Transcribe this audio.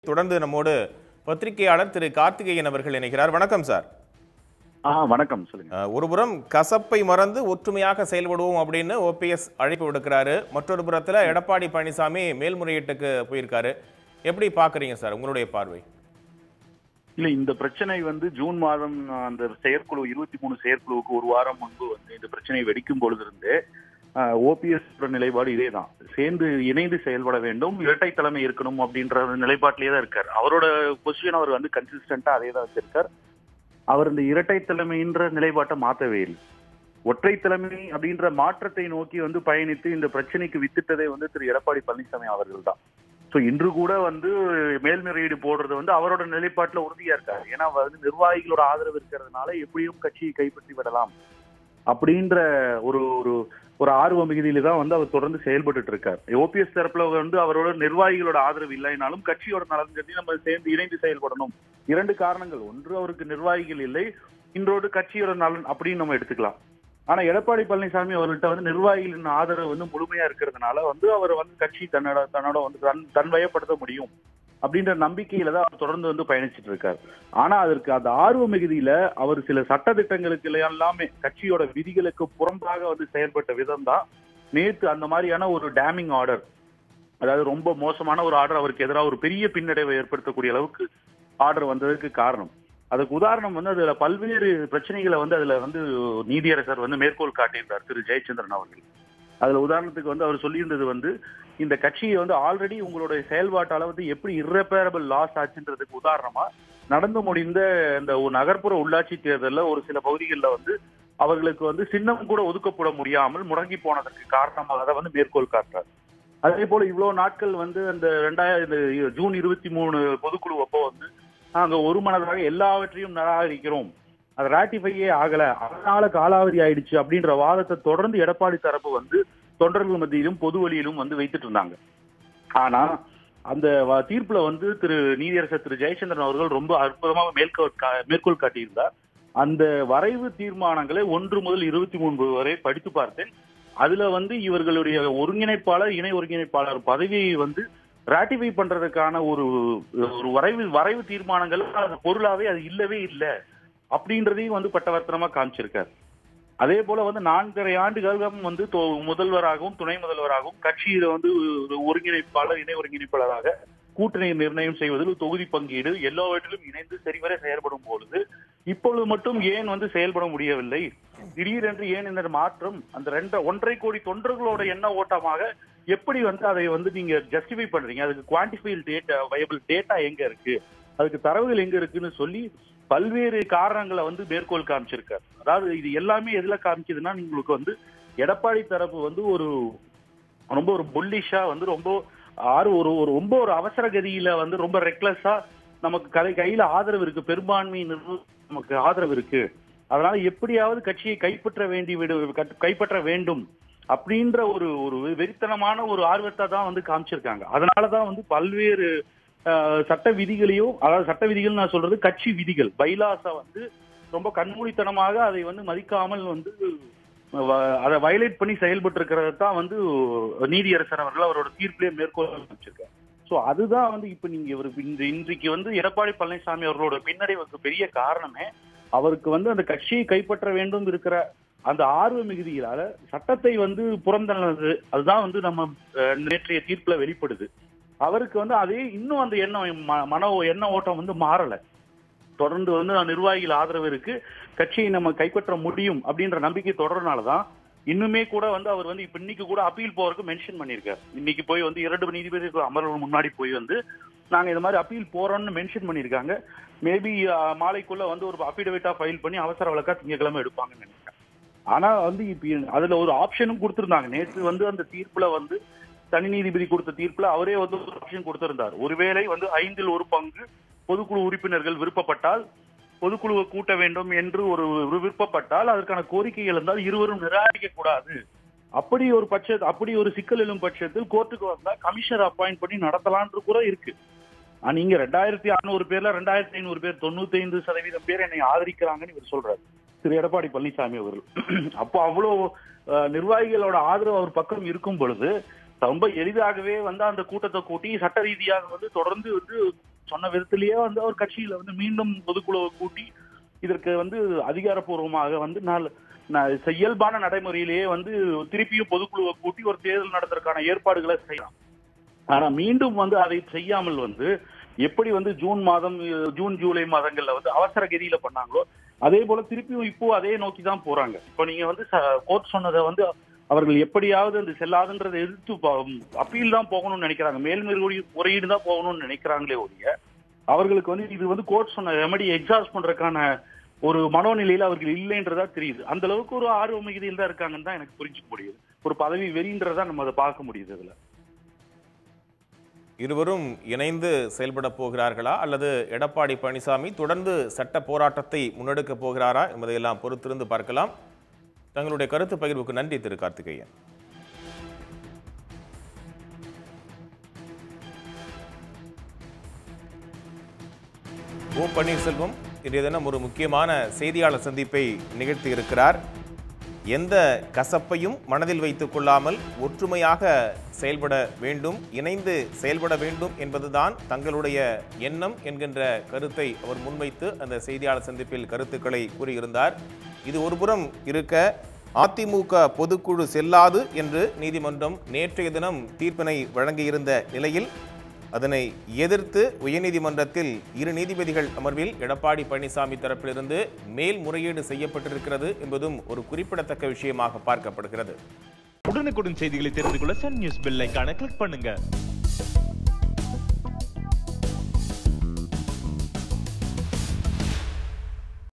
தொடர்ந்து நம்மோடு பத்திரிகையாளர் திரு கார்த்திகேயன் அவர்கள் இணைகிறார் வணக்கம் சார் ஆ வணக்கம் சொல்லுங்க அஹ், ஒருபுறம் கசப்பை மறந்து ஒற்றுமையாக செயல்படுவோம் அப்படின்னு ஓபிஎஸ் அழைப்பு விடுக்கிறாரு மற்றொரு புறத்துல எடப்பாடி பழனிசாமி மேல்முறையீட்டுக்கு போயிருக்காரு எப்படி பாக்குறீங்க சார் உங்களுடைய பார்வை இல்ல இந்த பிரச்சனை வந்து ஜூன் மாதம் அந்த செயற்குழு இருபத்தி மூணு செயற்குழுவுக்கு ஒரு வாரம் முன்பு வந்து இந்த பிரச்சனை வெடிக்கும் பொழுது இருந்து ஓபிஎஸ் நிலைப்பாடு இதேதான் சேர்ந்து இணைந்து செயல்பட வேண்டும் இரட்டை தலைமை இருக்கணும் அப்படின்ற நிலைப்பாட்டிலேயே தான் இருக்கார் அவரோட பொசிஷன் அவர் வந்து கன்சிஸ்டன்டா அதே தான் வச்சிருக்கார் அவர் இந்த இரட்டை தலைமைன்ற நிலைப்பாட்டை மாத்தவே இல்லை ஒற்றை தலைமை அப்படின்ற மாற்றத்தை நோக்கி வந்து பயணித்து இந்த பிரச்சனைக்கு வித்திட்டதே வந்து திரு எடப்பாடி பழனிசாமி அவர்கள் தான் ஸோ இன்று கூட வந்து மேல்முறையீடு போடுறது வந்து அவரோட நிலைப்பாட்டுல உறுதியா இருக்காரு ஏன்னா வந்து நிர்வாகிகளோட ஆதரவு இருக்கிறதுனால எப்படியும் கட்சியை கைப்பற்றி விடலாம் அப்படின்ற ஒரு ஒரு ஒரு ஆர்வ மிகுதியில தான் வந்து அவர் தொடர்ந்து செயல்பட்டு இருக்கார் ஓபிஎஸ் தரப்புல வந்து அவரோட நிர்வாகிகளோட ஆதரவு இல்லைனாலும் கட்சியோட நலன் கருதி நம்ம சேர்ந்து இணைந்து செயல்படணும் இரண்டு காரணங்கள் ஒன்று அவருக்கு நிர்வாகிகள் இல்லை இன்றோடு கட்சியோட நலன் அப்படின்னு நம்ம எடுத்துக்கலாம் ஆனா எடப்பாடி பழனிசாமி அவர்கிட்ட வந்து நிர்வாகிகளின் ஆதரவு வந்து முழுமையா இருக்கிறதுனால வந்து அவர் வந்து கட்சி தன்னோட தன்னோட வந்து தன் தன்வயப்படுத்த முடியும் அப்படின்ற நம்பிக்கையில தான் அவர் தொடர்ந்து வந்து பயணிச்சிட்டு இருக்காரு ஆனா அதற்கு அந்த ஆர்வ மிகுதியில அவர் சில சட்ட திட்டங்களுக்கு எல்லாமே கட்சியோட விதிகளுக்கு புறம்பாக வந்து செயல்பட்ட விதம் தான் நேத்து அந்த மாதிரியான ஒரு டேமிங் ஆர்டர் அதாவது ரொம்ப மோசமான ஒரு ஆர்டர் அவருக்கு எதிராக ஒரு பெரிய பின்னடைவை ஏற்படுத்தக்கூடிய அளவுக்கு ஆர்டர் வந்ததுக்கு காரணம் அதுக்கு உதாரணம் வந்து அதுல பல்வேறு பிரச்சனைகளை வந்து அதுல வந்து நீதியரசர் வந்து மேற்கோள் காட்டியிருந்தார் திரு ஜெயச்சந்திரன் அவர்கள் அதுல உதாரணத்துக்கு வந்து அவர் சொல்லியிருந்தது வந்து இந்த கட்சியை வந்து ஆல்ரெடி உங்களுடைய செயல்பாட்டால வந்து எப்படி irreparable லாஸ் ஆச்சுன்றதுக்கு உதாரணமா நடந்து முடிந்த இந்த ஒரு நகர்ப்புற உள்ளாட்சி தேர்தலில் ஒரு சில பகுதிகளில் வந்து அவர்களுக்கு வந்து சின்னம் கூட ஒதுக்கப்பட முடியாமல் முடங்கி போனதற்கு காரணமாக அதை வந்து மேற்கோள் காட்டுறார் அதே போல இவ்வளவு நாட்கள் வந்து அந்த ரெண்டாயிரம் ஜூன் இருபத்தி மூணு பொதுக்குழு அப்போ வந்து நாங்க ஒரு மனதாக எல்லாவற்றையும் நிராகரிக்கிறோம் அது ராட்டிஃபையே ஆகல அதனால காலாவதி ஆயிடுச்சு அப்படின்ற வாதத்தை தொடர்ந்து எடப்பாடி தரப்பு வந்து தொண்டர்கள் மத்தியிலும் பொது வழியிலும் வந்து வைத்துட்டு இருந்தாங்க ஆனா அந்த வ- தீர்ப்புல வந்து திரு நீதியரசர் திரு ஜெயச்சந்திரன் அவர்கள் ரொம்ப அற்புதமாக மேற்கோள் கா- மேற்கோள் காட்டியிருந்தார் அந்த வரைவு தீர்மானங்களை ஒன்று முதல் இருபத்தி மூன்று வரை படித்து பார்த்தேன் அதுல வந்து இவர்களுடைய ஒருங்கிணைப்பாளர் இணை ஒருங்கிணைப்பாளர் பதவியை வந்து ராட்டிஃபை பண்றதுக்கான ஒரு ஒரு வரைவு வரைவு தீர்மானங்கள் அது பொருளாவே அது இல்லவே இல்லை அப்படின்றதையும் வந்து பட்டவர்த்தனமா காமிச்சிருக்காரு அதே போல வந்து நான்கரை ஆண்டுகளும் வந்து தொ- முதல்வராகவும் துணை முதல்வராகவும் கட்சியில வந்து ஒரு ஒருங்கிணைப்பாளர் இணை ஒருங்கிணைப்பாளராக கூட்டணி நிர்ணயம் செய்வதில் தொகுதி பங்கீடு எல்லாவற்றிலும் இணைந்து சரிவர செயல்படும் பொழுது இப்பொழுது மட்டும் ஏன் வந்து செயல்பட முடியவில்லை திடீரென்று ஏன் இந்த மாற்றம் அந்த ரெண்டு ஒன்றரை கோடி தொண்டர்களோட எண்ண ஓட்டமாக எப்படி வந்து அதை வந்து நீங்க ஜஸ்டிஃபை பண்றீங்க அதுக்கு குவான்டிஃபைல் டேட்டா வயபிள் டேட்டா எங்க இருக்கு அதுக்கு தரவுகள் எங்க இருக்குன்னு சொல்லி பல்வேறு காரணங்களை வந்து மேற்கோள் காமிச்சிருக்காரு அதாவது இது எல்லாமே எதுல காமிக்குதுன்னா உங்களுக்கு வந்து எடப்பாடி தரப்பு வந்து ஒரு ரொம்ப ஒரு புல்லிஷா வந்து ரொம்ப ஆறு ஒரு ஒரு ரொம்ப ஒரு அவசர கதியில வந்து ரொம்ப ரெக்லஸா நமக்கு கலை கையில ஆதரவு இருக்கு பெரும்பான்மை நிர்வு- நமக்கு ஆதரவு இருக்கு அதனால எப்படியாவது கட்சியை கைப்பற்ற வேண்டி விடு கட்- கைப்பற்ற வேண்டும் அப்படின்ற ஒரு ஒரு வெறித்தனமான ஒரு ஆர்வத்தை தான் வந்து காமிச்சிருக்காங்க அதனாலதான் வந்து பல்வேறு அஹ், சட்ட விதிகளையும் அதாவது சட்ட விதிகள் நான் சொல்றது கட்சி விதிகள் பைலாஸை வந்து ரொம்ப கண்மூடித்தனமாக அதை வந்து மதிக்காமல் வந்து வ- அதை வயலேட் பண்ணி செயல்பட்டு இருக்கிறது தான் வந்து நீதியரசர் அவர்கள் அவரோட தீர்ப்பிலே மேற்கோள் வச்சிருக்காரு சோ அதுதான் வந்து இப்ப நீங்க இவருக்கு இந்த இன்றைக்கு வந்து எடப்பாடி பழனிசாமி அவர்களோட பின்னடைவுக்கு பெரிய காரணமே அவருக்கு வந்து அந்த கட்சியை கைப்பற்ற வேண்டும் இருக்கிற அந்த ஆர்வ மிகுதியிலால சட்டத்தை வந்து புறந்தள்ளது அதுதான் வந்து நம்ம அஹ், நேற்றைய தீர்ப்புல வெளிப்படுது அவருக்கு வந்து அதே இன்னும் அந்த எண்ணம் ம- மன எண்ண ஓட்டம் வந்து மாறல தொடர்ந்து வந்து நிர்வாகிகள் ஆதரவு இருக்கு கட்சியை நம்ம கைப்பற்ற முடியும் அப்படின்ற நம்பிக்கை தொடர்றதுனாலதான் இன்னுமே கூட வந்து அவர் வந்து இப்ப இன்னைக்கு கூட அப்பீல் போறதுக்கு மென்ஷன் பண்ணிருக்காரு இன்னைக்கு போய் வந்து இரண்டு நீதிபதிகள் அமர்வு முன்னாடி போய் வந்து நாங்க இந்த மாதிரி அப்பீல் போறோம்னு மென்ஷன் பண்ணிருக்காங்க மேபி மாலைக்குள்ள வந்து ஒரு அபிடவிட்டா ஃபைல் பண்ணி அவசர வழக்கா திங்கக்கிழமை எடுப்பாங்கன்னு நினைக்கிறேன் ஆனா வந்து இப்ப அதுல ஒரு ஆப்ஷனும் கொடுத்திருந்தாங்க நேற்று வந்து அந்த தீர்ப்புல வந்து தனி நீதிபதி கொடுத்த தீர்ப்புல அவரே வந்து ஒரு ஆப்ஷன் கொடுத்திருந்தார் ஒருவேளை வந்து ஐந்தில் ஒரு பங்கு பொதுக்குழு உறுப்பினர்கள் விருப்பப்பட்டால் பொதுக்குழுவை கூட்ட வேண்டும் என்று ஒரு ஒரு விருப்பப்பட்டால் அதற்கான கோரிக்கைகள் இருந்தால் இருவரும் நிராகரிக்க கூடாது அப்படி ஒரு பட்ச அப்படி ஒரு சிக்கல் எழும் பட்சத்தில் கோர்ட்டுக்கு வந்தா கமிஷனர் அப்பாயிண்ட் பண்ணி நடத்தலாம்னு கூட இருக்கு ஆனா, நீங்க ரெண்டாயிரத்தி அறுநூறு பேர்ல ரெண்டாயிரத்தி ஐநூறு பேர் தொண்ணூத்தி ஐந்து சதவீதம் பேர் என்னை ஆதரிக்கிறாங்கன்னு இவர் சொல்றாரு திரு எடப்பாடி பழனிசாமி அவர்கள் அப்போ அவ்வளவு அஹ், நிர்வாகிகளோட ஆதரவு அவர் பக்கம் இருக்கும் பொழுது ரொம்ப எளிதாகவே வந்து அந்த கூட்டத்தை கூட்டி சட்ட ரீதியாக வந்து தொடர்ந்து வந்து சொன்ன விதத்திலேயே வந்து அவர் கட்சியில வந்து மீண்டும் பொதுக்குழுவை கூட்டி இதற்கு வந்து அதிகாரப்பூர்வமாக வந்து நாள் ந- இயல்பான நடைமுறையிலேயே வந்து திருப்பியும் பொதுக்குழுவை கூட்டி ஒரு தேர்தல் நடத்துறதுக்கான ஏற்பாடுகளை செய்யலாம் ஆனா மீண்டும் வந்து அதை செய்யாமல் வந்து எப்படி வந்து ஜூன் மாதம் அஹ், ஜூன் ஜூலை மாதங்கள்ல வந்து அவசர கதியில பண்ணாங்களோ அதே போல திருப்பியும் இப்போ அதே நோக்கி தான் போறாங்க இப்போ நீங்க வந்து கோர்ட் சொன்னதை வந்து அவர்கள் எப்படியாவது அந்த செல்லாதுன்றதை எதிர்த்து அப்பீல் தான் போகணும்னு நினைக்கிறாங்க மேல்முறை முறையீடு தான் போகணும்னு நினைக்கிறாங்களே ஒழிய அவர்களுக்கு வந்து இது வந்து கோர்ட் சொன்ன ரெமடி எக்ஸாஸ்ட் பண்றதுக்கான ஒரு மனோநிலையில அவர்கள் இல்லைன்றதா தெரியுது அந்த அளவுக்கு ஒரு ஆர்வ மிகுதியில் தான் இருக்காங்கன்னு தான் எனக்கு புரிஞ்சுக்க முடியுது ஒரு பதவி வெறின்றதா நம்ம அதை பார்க்க முடியுது இதுல இருவரும் இணைந்து செயல்பட போகிறார்களா அல்லது எடப்பாடி பழனிசாமி தொடர்ந்து சட்ட போராட்டத்தை முன்னெடுக்க போகிறாரா என்பதையெல்லாம் பொறுத்திருந்து பார்க்கலாம் தங்களுடைய கருத்து பகிர்வுக்கு நன்றி திரு கார்த்திகேயன் ஓ பன்னீர்செல்வம் இன்றைய தினம் ஒரு முக்கியமான செய்தியாளர் சந்திப்பை நிகழ்த்தி இருக்கிறார் எந்த கசப்பையும் மனதில் வைத்துக் கொள்ளாமல் ஒற்றுமையாக செயல்பட வேண்டும் இணைந்து செயல்பட வேண்டும் என்பதுதான் தங்களுடைய எண்ணம் என்கின்ற கருத்தை அவர் முன்வைத்து அந்த செய்தியாளர் சந்திப்பில் கருத்துக்களை கூறியிருந்தார் இது ஒருபுறம் இருக்க அதிமுக பொதுக்குழு செல்லாது என்று நீதிமன்றம் நேற்றைய தினம் தீர்ப்பினை வழங்கியிருந்த நிலையில் அதனை எதிர்த்து உயர்நீதிமன்றத்தில் இரு நீதிபதிகள் அமர்வில் எடப்பாடி பழனிசாமி தரப்பிலிருந்து மேல்முறையீடு செய்யப்பட்டிருக்கிறது என்பதும் ஒரு குறிப்பிடத்தக்க விஷயமாக பார்க்கப்படுகிறது உடனுக்குடன் செய்திகளை தெரிந்து கொள்ள சன் நியூஸ் பெல் ஐகானை கிளிக் பண்ணுங்க